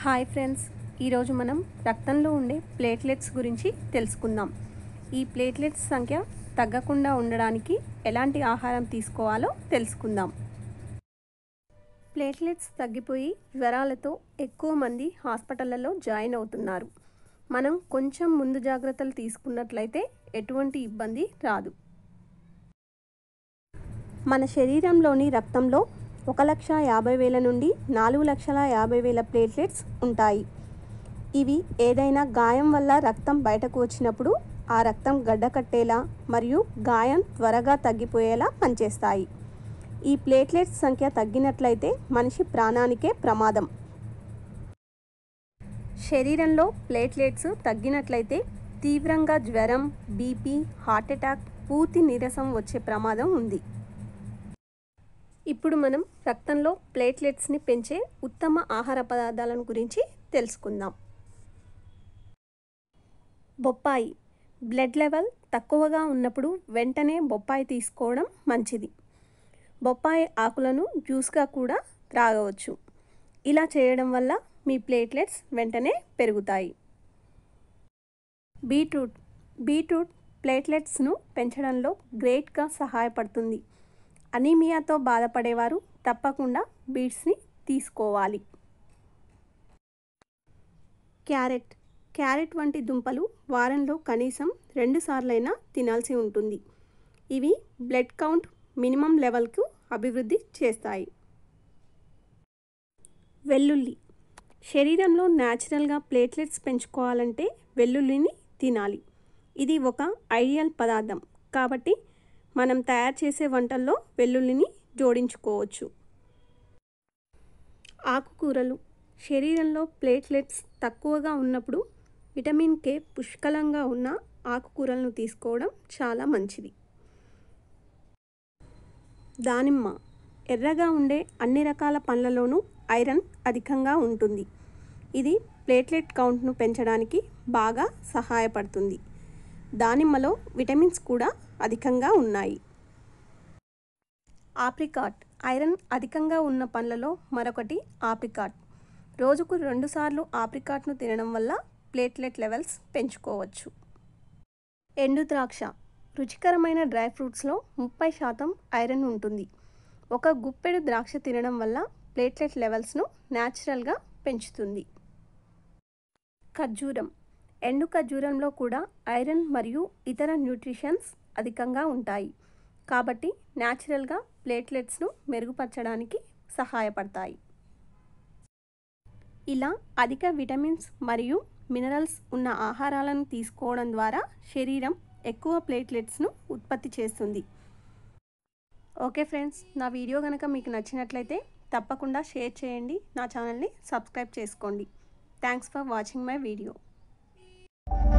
hi friends ఈరోజు మనం రక్తంలో ఉండే ప్లేట్లెట్స్ గురించి తెలుసుకుందాం ఈ ప్లేట్లెట్స్ సంఖ్య తగ్గకుండా ఉండడానికి ఎలాంటి ఆహారం తీసుకోవాలో తెలుసుకుందాం ప్లేట్లెట్స్ తగ్గిపోయి జ్వరాలతో ఎక్కువ మంది హాస్పిటళ్లలో జాయిన్ అవుతున్నారు మనం కొంచెం ముందు జాగ్రత్తలు తీసుకున్నట్లయితే ఎటువంటి ఇబ్బంది రాదు మన శరీరంలోని రక్తంలో ఒక లక్ష యాభై వేల నుండి నాలుగు లక్షల యాభై వేల ప్లేట్లెట్స్ ఉంటాయి ఇవి ఏదైనా గాయం వల్ల రక్తం బయటకు వచ్చినప్పుడు ఆ రక్తం గడ్డకట్టేలా మరియు గాయం త్వరగా తగ్గిపోయేలా పనిచేస్తాయి ఈ ప్లేట్లెట్స్ సంఖ్య తగ్గినట్లయితే మనిషి ప్రాణానికే ప్రమాదం శరీరంలో ప్లేట్లెట్స్ తగ్గినట్లయితే తీవ్రంగా జ్వరం బీపీ హార్ట్అటాక్ పూర్తి నీరసం వచ్చే ప్రమాదం ఉంది ఇప్పుడు మనం రక్తంలో ప్లేట్లెట్స్ని పెంచే ఉత్తమ ఆహార పదార్థాలను గురించి తెలుసుకుందాం బొప్పాయి బ్లడ్ లెవెల్ తక్కువగా ఉన్నప్పుడు వెంటనే బొప్పాయి తీసుకోవడం మంచిది బొప్పాయి ఆకులను జ్యూస్గా కూడా త్రాగవచ్చు ఇలా చేయడం వల్ల మీ ప్లేట్లెట్స్ వెంటనే పెరుగుతాయి బీట్రూట్ బీట్రూట్ ప్లేట్లెట్స్ను పెంచడంలో గ్రేట్గా సహాయపడుతుంది అనీమియాతో బాధపడేవారు తప్పకుండా బీట్స్ని తీసుకోవాలి క్యారెట్ క్యారెట్ వంటి దుంపలు వారంలో కనీసం రెండు సార్లైనా తినాల్సి ఉంటుంది ఇవి బ్లడ్ కౌంట్ మినిమం లెవెల్కు అభివృద్ధి చేస్తాయి వెల్లుల్లి శరీరంలో న్యాచురల్గా ప్లేట్లెట్స్ పెంచుకోవాలంటే వెల్లుల్లిని తినాలి ఇది ఒక ఐడియల్ పదార్థం కాబట్టి మనం తయారు చేసే వంటల్లో వెల్లుల్లిని జోడించుకోవచ్చు ఆకుకూరలు శరీరంలో ప్లేట్లెట్స్ తక్కువగా ఉన్నప్పుడు విటమిన్ కే పుష్కలంగా ఉన్న ఆకుకూరలను తీసుకోవడం చాలా మంచిది దానిమ్మ ఎర్రగా ఉండే అన్ని రకాల పండ్లలోనూ ఐరన్ అధికంగా ఉంటుంది ఇది ప్లేట్లెట్ కౌంట్ను పెంచడానికి బాగా సహాయపడుతుంది దానిమ్మలో విటమిన్స్ కూడా అధికంగా ఉన్నాయి ఆప్రికాట్ ఐరన్ అధికంగా ఉన్న పండ్లలో మరొకటి ఆప్రికాట్ రోజుకు రెండుసార్లు ఆప్రికాట్ను తినడం వల్ల ప్లేట్లెట్ లెవెల్స్ పెంచుకోవచ్చు ఎండు ద్రాక్ష రుచికరమైన డ్రై ఫ్రూట్స్లో ముప్పై శాతం ఐరన్ ఉంటుంది ఒక గుప్పెడు ద్రాక్ష తినడం వల్ల ప్లేట్లెట్ లెవెల్స్ను న్యాచురల్గా పెంచుతుంది ఖర్జూరం ఎండు ఖర్జూరంలో కూడా ఐరన్ మరియు ఇతర న్యూట్రిషన్స్ అధికంగా ఉంటాయి కాబట్టి న్యాచురల్గా ప్లేట్లెట్స్ను మెరుగుపరచడానికి సహాయపడతాయి ఇలా అధిక విటమిన్స్ మరియు మినరల్స్ ఉన్న ఆహారాలను తీసుకోవడం ద్వారా శరీరం ఎక్కువ ప్లేట్లెట్స్ను ఉత్పత్తి చేస్తుంది ఓకే ఫ్రెండ్స్ నా వీడియో కనుక మీకు నచ్చినట్లయితే తప్పకుండా షేర్ చేయండి నా ఛానల్ని సబ్స్క్రైబ్ చేసుకోండి thanks for watching my video